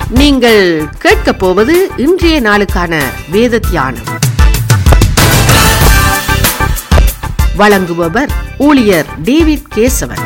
நீங்கள் கேட்கப் போவது இன்றைய நாளுக்கான வேத தியானம் வழங்குபவர் ஊழியர் டேவிட் கேசவன்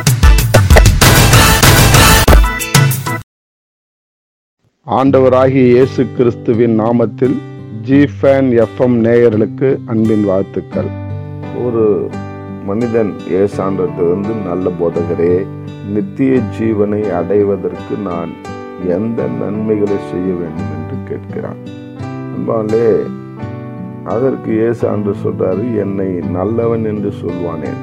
ஆண்டவராகிய இயேசு கிறிஸ்துவின் நாமத்தில் ஜி ஃபேன் எஃப்எம் நேயர்களுக்கு அன்பின் வாழ்த்துக்கள் ஒரு மனிதன் ஏசாண்டது வந்து நல்ல போதகரே நித்திய ஜீவனை அடைவதற்கு நான் எந்த நன்மைகளை செய்ய வேண்டும் என்று கேட்கிறான் அன்பாலே அதற்கு ஏசாண்டு சொல்றாரு என்னை நல்லவன் என்று சொல்வானேன்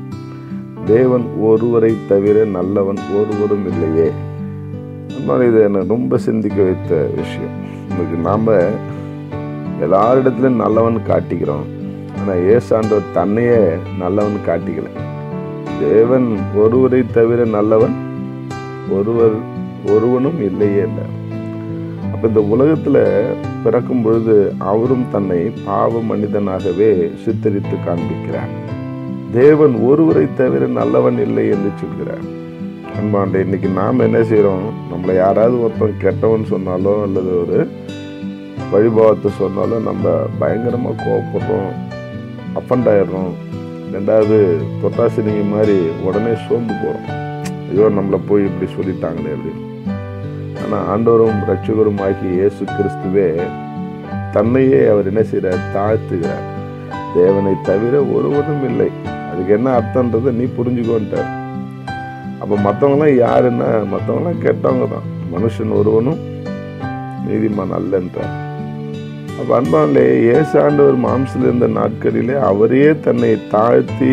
தேவன் ஒருவரை தவிர நல்லவன் ஒருவரும் இல்லையே அதனால இது என்னை ரொம்ப சிந்திக்க வைத்த விஷயம் இன்னைக்கு நாம் எல்லாரிடத்துலையும் நல்லவன் காட்டிக்கிறோம் ஆனால் ஏசாண்டவர் தன்னையே நல்லவன் காட்டிக்கல தேவன் ஒருவரை தவிர நல்லவன் ஒருவர் ஒருவனும் இல்லையே இல்லை அப்போ இந்த உலகத்தில் பிறக்கும் பொழுது அவரும் தன்னை பாவ மனிதனாகவே சித்தரித்து காண்பிக்கிறார் தேவன் ஒருவரை தவிர நல்லவன் இல்லை என்று சொல்கிறார் அன்பாண்டே இன்னைக்கு நாம் என்ன செய்கிறோம் நம்மளை யாராவது ஒருத்தன் கெட்டவன் சொன்னாலோ அல்லது ஒரு வழிபாவத்தை சொன்னாலும் நம்ம பயங்கரமாக கோவப்படுறோம் அப்பண்ட் ஆயிடுறோம் ரெண்டாவது தொட்டாசினிங்க மாதிரி உடனே சோர்ந்து போகிறோம் ஐயோ நம்மளை போய் இப்படி சொல்லிட்டாங்களே அப்படின்னு ஆனால் ஆண்டவரும் ரட்சகரும் ஆகிய இயேசு கிறிஸ்துவே தன்னையே அவர் என்ன செய்கிறார் தாழ்த்துகிறார் தேவனை தவிர ஒருவரும் இல்லை அதுக்கு என்ன அர்த்தன்றதை நீ புரிஞ்சுக்கோன்ட்டார் அப்போ மற்றவங்களாம் யாருன்னா மற்றவங்களாம் கெட்டவங்க தான் மனுஷன் ஒருவனும் நீதிமான் அல்லன்றார் அப்போ அன்பாலே ஏசாண்டவர் மாம்சில் இருந்த நாட்களிலே அவரே தன்னை தாழ்த்தி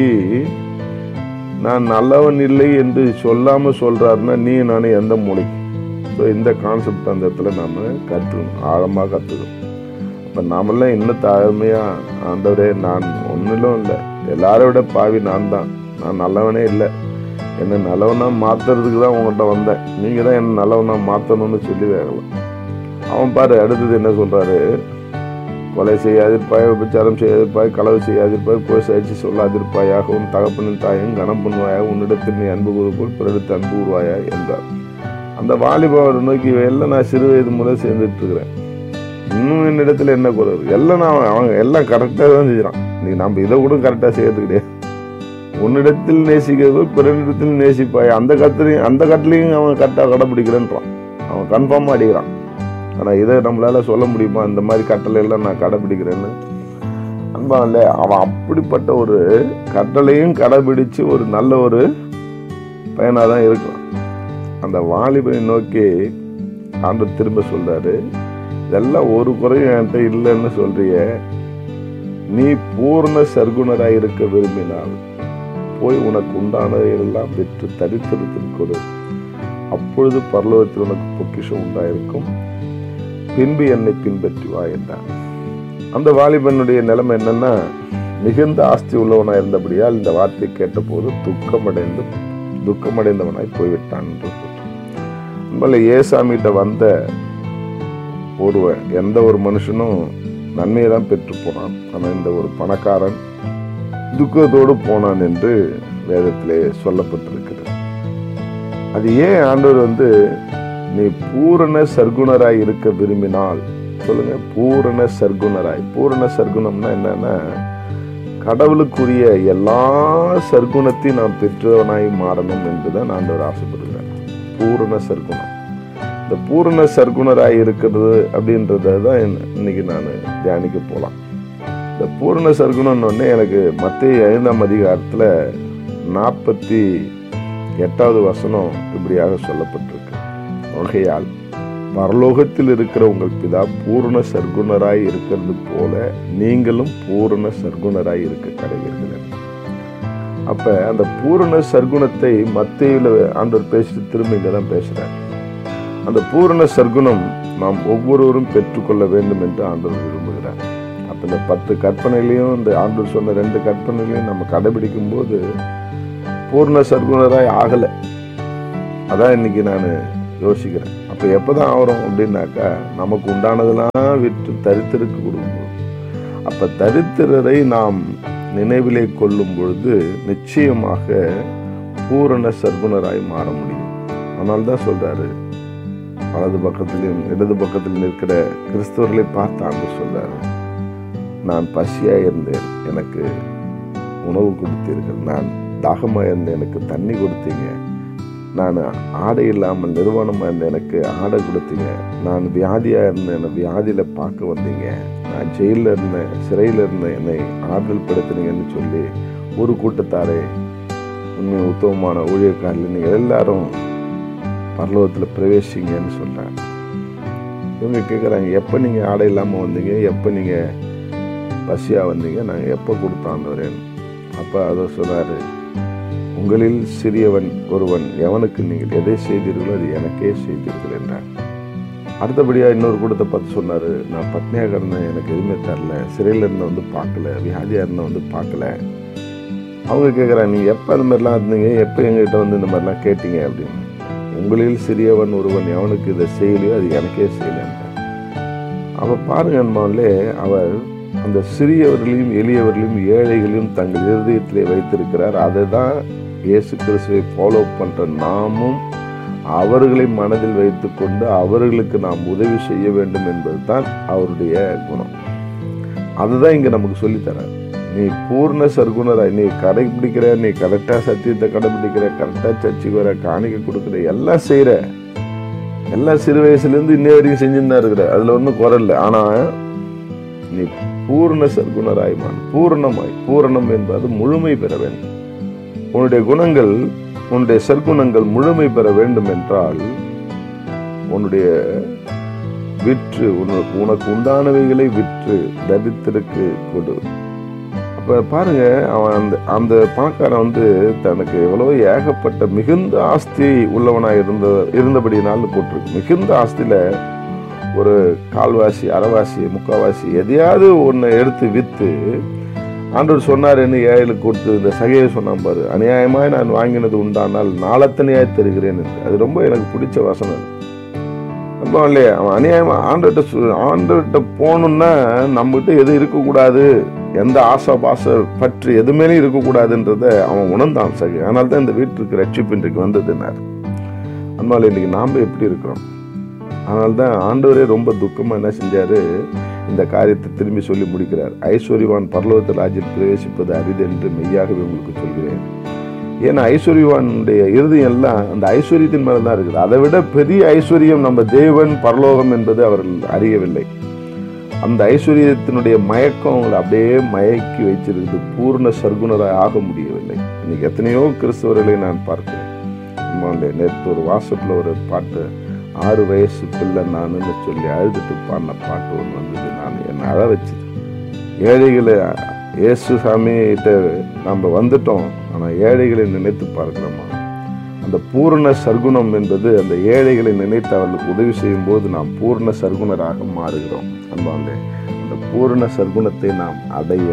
நான் நல்லவன் இல்லை என்று சொல்லாம சொல்றாருன்னா நீ நானே எந்த மூளைக்கு ஸோ இந்த கான்செப்ட் அந்த இடத்துல நாம கற்றுக்கணும் ஆழமாக கற்றுக்கணும் அப்போ நாமெல்லாம் இன்னும் தாழ்மையாக ஆண்டவரே நான் ஒன்றிலும் இல்லை எல்லாரை விட பாவி நான் தான் நான் நல்லவனே இல்லை என்னை நல்லவனா மாத்துறதுக்கு தான் உங்கள்கிட்ட வந்தேன் நீங்கள் தான் என்ன நல்லவனா மாற்றணும்னு சொல்லி வேகலாம் அவன் பாரு அடுத்தது என்ன சொல்கிறாரு கொலை செய்யாதிருப்பாய் விபச்சாரம் செய்யாதிருப்பாய் களவு செய்யாதிருப்பாய் போய் சாட்சி சொல்லாதிருப்பாயாக உன் தகப்பனின் தாயும் கனம் பண்ணுவாயாக உன்னிடத்தில் நீ அன்பு கூறு போல் பிறடுத்து அன்பு கூறுவாயா என்றார் அந்த வாலிபாவை நோக்கி எல்லாம் நான் சிறு வயது முதல் சேர்ந்துட்டு இருக்கிறேன் இன்னும் என்னிடத்துல என்ன குறைவு எல்லாம் நான் அவங்க எல்லாம் கரெக்டாக தான் செய்கிறான் நீ நம்ம இதை கூட கரெக்டாக செய்யறது கிடையாது உன்னிடத்தில் நேசிக்கிறது பிறனிடத்தில் நேசிப்பாய் அந்த கத்துலையும் அந்த கட்டிலையும் அவன் கரெக்டாக கடைப்பிடிக்கிறேன்றான் அவன் கன்ஃபார்மாக அடிக்கிறான் ஆனால் இதை நம்மளால சொல்ல முடியுமா இந்த மாதிரி கட்டளை எல்லாம் நான் கடைப்பிடிக்கிறேன்னு அன்பா இல்லை அவன் அப்படிப்பட்ட ஒரு கட்டளையும் கடைபிடிச்சு ஒரு நல்ல ஒரு பையனாக தான் இருக்கான் அந்த வாலிபனை நோக்கி ஆண்டு திரும்ப சொல்றாரு இதெல்லாம் ஒரு குறையும் என்கிட்ட இல்லைன்னு சொல்றிய நீ பூர்ண சர்க்குணராக இருக்க விரும்பினால் போய் உனக்கு உண்டானதை எல்லாம் விற்று தரித்திரத்தில் கொடு அப்பொழுது பரலோகத்தில் உனக்கு பொக்கிஷம் உண்டாயிருக்கும் பின்பு என்னை பின்பற்றி வா என்றான் அந்த வாலிபனுடைய நிலைமை என்னன்னா மிகுந்த ஆஸ்தி உள்ளவனா இருந்தபடியால் இந்த வார்த்தை கேட்டபோது துக்கமடைந்து துக்கமடைந்தவனாய் போய்விட்டான் என்று நம்மள ஏசாமிகிட்ட வந்த ஒருவன் எந்த ஒரு மனுஷனும் நன்மையை தான் பெற்று போனான் ஆனால் இந்த ஒரு பணக்காரன் துக்கத்தோடு போனான் என்று வேதத்திலே சொல்லப்பட்டிருக்கிறது அது ஏன் ஆண்டவர் வந்து நீ பூரண சர்க்குணராய் இருக்க விரும்பினால் சொல்லுங்க பூரண சர்க்குணராய் பூரண சர்க்குணம்னா என்னன்னா கடவுளுக்குரிய எல்லா சர்க்குணத்தையும் நாம் பெற்றவனாய் மாறணும் என்றுதான் ஆண்டவர் ஆசைப்படுகிறார் பூரண சர்க்குணம் இந்த பூரண சர்க்குணராய் இருக்கிறது அப்படின்றத தான் இன்னைக்கு நான் தியானிக்க போகலாம் இந்த பூரண சர்க்குணம்னு எனக்கு மத்திய ஐந்தாம் அதிகாரத்தில் நாற்பத்தி எட்டாவது வசனம் இப்படியாக சொல்லப்பட்டிருக்கு வகையால் பரலோகத்தில் இருக்கிற உங்கள் பிதா பூரண சர்க்குணராய் இருக்கிறது போல நீங்களும் பூரண சர்க்குணராய் இருக்க கடவீர்கள் அப்ப அந்த பூரண சர்க்குணத்தை மத்தியில ஆண்டவர் பேசிட்டு திரும்ப இங்க தான் பேசுறார் அந்த பூரண சர்க்குணம் நாம் ஒவ்வொருவரும் பெற்றுக்கொள்ள வேண்டும் என்று ஆண்டவர் விரும்புகிறார் அப்ப இந்த பத்து கற்பனையிலையும் இந்த ஆண்டவர் சொன்ன ரெண்டு கற்பனைகளையும் நம்ம கடைபிடிக்கும் போது பூர்ண சர்க்குணராய் ஆகலை அதான் இன்னைக்கு நான் யோசிக்கிறேன் அப்போ எப்போதான் ஆகிறோம் அப்படின்னாக்கா நமக்கு உண்டானதெல்லாம் விற்று தரித்திருக்கு கொடுக்கும்போது அப்போ தரித்திரரை நாம் நினைவிலே கொள்ளும் பொழுது நிச்சயமாக பூரண சர்க்குணராய் மாற முடியும் அதனால தான் சொல்றாரு வலது பக்கத்திலும் இடது பக்கத்தில் நிற்கிற கிறிஸ்தவர்களை பார்த்து ஆண்டு சொல்றார் நான் பசியாக இருந்தேன் எனக்கு உணவு கொடுத்தீர்கள் நான் தாகமாக இருந்தேன் எனக்கு தண்ணி கொடுத்தீங்க நான் ஆடை இல்லாமல் நிர்வாணமாக இருந்தேன் எனக்கு ஆடை கொடுத்தீங்க நான் வியாதியாக இருந்தேன் என்னை வியாதியில் பார்க்க வந்தீங்க நான் ஜெயிலில் இருந்தேன் சிறையில் இருந்தேன் என்னை ஆறுதல் படுத்துனீங்கன்னு சொல்லி ஒரு கூட்டத்தாரே உண்மை உத்தமமான ஊழியக்காரில் நீங்கள் எல்லாரும் பரலோகத்தில் பிரவேசிங்கன்னு சொல்கிறாங்க இவங்க கேட்குறாங்க எப்போ நீங்கள் ஆடை இல்லாமல் வந்தீங்க எப்போ நீங்கள் பசியாக வந்தீங்க நாங்கள் எப்போ கொடுத்தாண்டவரேன் அப்போ அதை சொன்னார் உங்களில் சிறியவன் ஒருவன் எவனுக்கு நீங்கள் எதை செய்தீர்களோ அது எனக்கே செய்தீர்கள் என்றார் அடுத்தபடியாக இன்னொரு கூட்டத்தை பார்த்து சொன்னார் நான் பட்னியாக இருந்தேன் எனக்கு எதுவுமே தரல சிறையில் இருந்த வந்து பார்க்கல வியாதியாக இருந்த வந்து பார்க்கல அவங்க கேட்குறாங்க நீங்கள் எப்போ அந்த மாதிரிலாம் இருந்தீங்க எப்போ எங்ககிட்ட வந்து இந்த மாதிரிலாம் கேட்டீங்க அப்படின்னு உங்களில் சிறியவன் ஒருவன் எவனுக்கு இதை செய்யலையோ அது எனக்கே செய்யலைன்றார் அப்போ பாருங்க அன்பாவிலே அவர் அந்த சிறியவர்களையும் எளியவர்களையும் ஏழைகளையும் தங்கள் இருதயத்திலே வைத்திருக்கிறார் அதை தான் இயேசு கிறிஸ்துவை ஃபாலோ பண்ணுற நாமும் அவர்களை மனதில் வைத்துக்கொண்டு அவர்களுக்கு நாம் உதவி செய்ய வேண்டும் என்பது தான் அவருடைய குணம் அதுதான் இங்கே நமக்கு சொல்லித்தரார் நீ பூர்ண சர்க்குணராய் நீ கடைபிடிக்கிற நீ கரெக்டாக சத்தியத்தை கடைபிடிக்கிற கரெக்டாக சர்ச்சுக்கு வர காணிக்க கொடுக்குற எல்லாம் செய்கிற எல்லாம் சிறு வயசுலேருந்து இன்னை வரைக்கும் செஞ்சுன்னு தான் இருக்கிற அதில் ஒன்றும் குறை இல்லை ஆனால் நீ பூர்ண சர்க்குணராய்மான் பூரணமாய் பூரணம் என்பது முழுமை பெற வேண்டும் உன்னுடைய குணங்கள் உன்னுடைய சற்குணங்கள் முழுமை பெற வேண்டும் என்றால் உன்னுடைய விற்று உனக்கு உனக்கு உண்டானவைகளை விற்று தரித்திருக்கு கொடு அப்ப பாருங்க அவன் அந்த அந்த பணக்காரன் வந்து தனக்கு எவ்வளோ ஏகப்பட்ட மிகுந்த ஆஸ்தி உள்ளவனா இருந்த இருந்தபடினால போட்டிருக்கு மிகுந்த ஆஸ்தியில ஒரு கால்வாசி அரைவாசி முக்காவாசி எதையாவது ஒன்று எடுத்து விற்று ஆண்டவர் சொன்னாருன்னு ஏழைகளுக்கு கொடுத்து இந்த சகையை சொன்னான் பாரு அநியாயமாய் நான் வாங்கினது உண்டானால் நாளத்தனையாய் தருகிறேன் என்று அது ரொம்ப எனக்கு பிடிச்ச வசனம் அப்போ இல்லையா அவன் அநியாயமா ஆண்டர்கிட்ட சொ- ஆண்டவர்கிட்ட போகணும்னா நம்மகிட்ட எது இருக்கக்கூடாது எந்த ஆசை பாச பற்று எதுவுமே இருக்கக்கூடாதுன்றத அவன் உணர்ந்தான் சகி அதனால தான் இந்த வீட்டுக்கு ரட்சிப்பு இன்றைக்கு வந்ததுன்னார் அதனால இன்னைக்கு நாம் எப்படி இருக்கிறோம் அதனால தான் ஆண்டவரே ரொம்ப துக்கமாக என்ன செஞ்சாரு இந்த காரியத்தை திரும்பி சொல்லி முடிக்கிறார் ஐஸ்வர்யவான் பரலோகத்தில் ராஜ்யம் பிரவேசிப்பது அரிது என்று மெய்யாகவே உங்களுக்கு சொல்கிறேன் ஏன்னா ஐஸ்வர்யவானுடைய இறுதியம் எல்லாம் அந்த ஐஸ்வர்யத்தின் மேல தான் இருக்குது அதை விட பெரிய ஐஸ்வர்யம் நம்ம தேவன் பரலோகம் என்பது அவர்கள் அறியவில்லை அந்த ஐஸ்வர்யத்தினுடைய மயக்கம் அவங்களை அப்படியே மயக்கி வைச்சிருக்குது பூர்ண சர்க்குணராய் ஆக முடியவில்லை இன்னைக்கு எத்தனையோ கிறிஸ்தவர்களை நான் பார்க்கிறேன் ஆமாண்டே, நேற்று ஒரு வாட்ஸ்அப்பில் ஒரு பாட்டு ஆறு வயசு பிள்ளை நானுன்னு சொல்லி அழுதுட்டு பாடின பாட்டு ஒன்று வந்தது நான் என்னை அழ வச்சுது ஏழைகளை இயேசு சாமிகிட்ட நம்ம வந்துட்டோம் ஆனால் ஏழைகளை நினைத்து பார்க்கிறோமா அந்த பூரண சர்க்குணம் என்பது அந்த ஏழைகளை நினைத்து அவர்களுக்கு உதவி செய்யும் போது நாம் பூரண சர்க்குணராக மாறுகிறோம் அன்பாண்டே அந்த பூரண சர்க்குணத்தை நாம் அடைய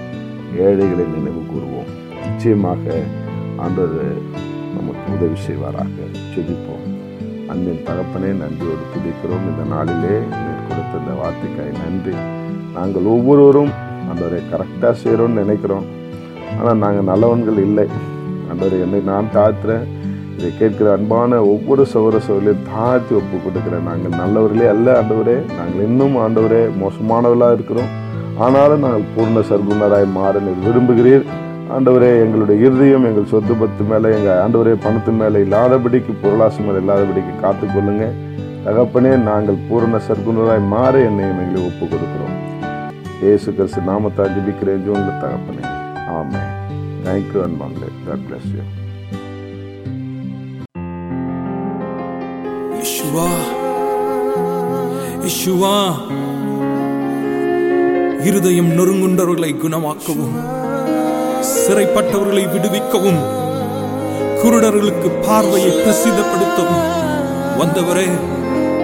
ஏழைகளை நினைவு கூறுவோம் நிச்சயமாக ஆண்டவர் நமக்கு உதவி செய்வாராக செபிப்போம் அன்பின் தகப்பனே நன்றியோடு துதிக்கிறோம் இந்த நாளிலே நீர் கொடுத்த இந்த வார்த்தைக்காய் நன்றி நாங்கள் ஒவ்வொருவரும் ஆண்டவரை கரெக்டாக செய்கிறோம்னு நினைக்கிறோம் ஆனால் நாங்கள் நல்லவன்கள் இல்லை ஆண்டவரை என்னை நான் தாழ்த்துறேன் இதை கேட்கிற அன்பான ஒவ்வொரு சௌர சௌரிலையும் தாழ்த்தி ஒப்பு கொடுக்கிறேன் நாங்கள் நல்லவர்களே அல்ல ஆண்டவரே நாங்கள் இன்னும் ஆண்டவரே மோசமானவர்களாக இருக்கிறோம் ஆனாலும் நாங்கள் பூர்ண சர்க்குணராய் மாற நீர் விரும்புகிறீர் ஆண்டவரே எங்களுடைய இருதயம் எங்கள் சொத்து பத்து மேலே எங்கள் ஆண்டவரே பணத்து மேலே இல்லாதபடிக்கு பொருளாசை மேலே இல்லாதபடிக்கு காத்துக்கொள்ளுங்க தகப்பனே நாங்கள் பூரண சர்க்குணராய் மாற என்னையும் எங்களை ஒப்பு கொடுக்கிறோம் இயேசு கிறிஸ்து நாமத்தால் ஜெபிக்கிறேன் ஜோன்ல தகப்பனே ஆமே தேங்க்யூ அன்பாங்களே God bless you Yeshua Yeshua இருதயம் நொறுங்குண்டவர்களை குணமாக்கவும் சிறைப்பட்டவர்களை விடுவிக்கவும் குருடர்களுக்கு பார்வையை பிரசித்தப்படுத்தவும் வந்தவரே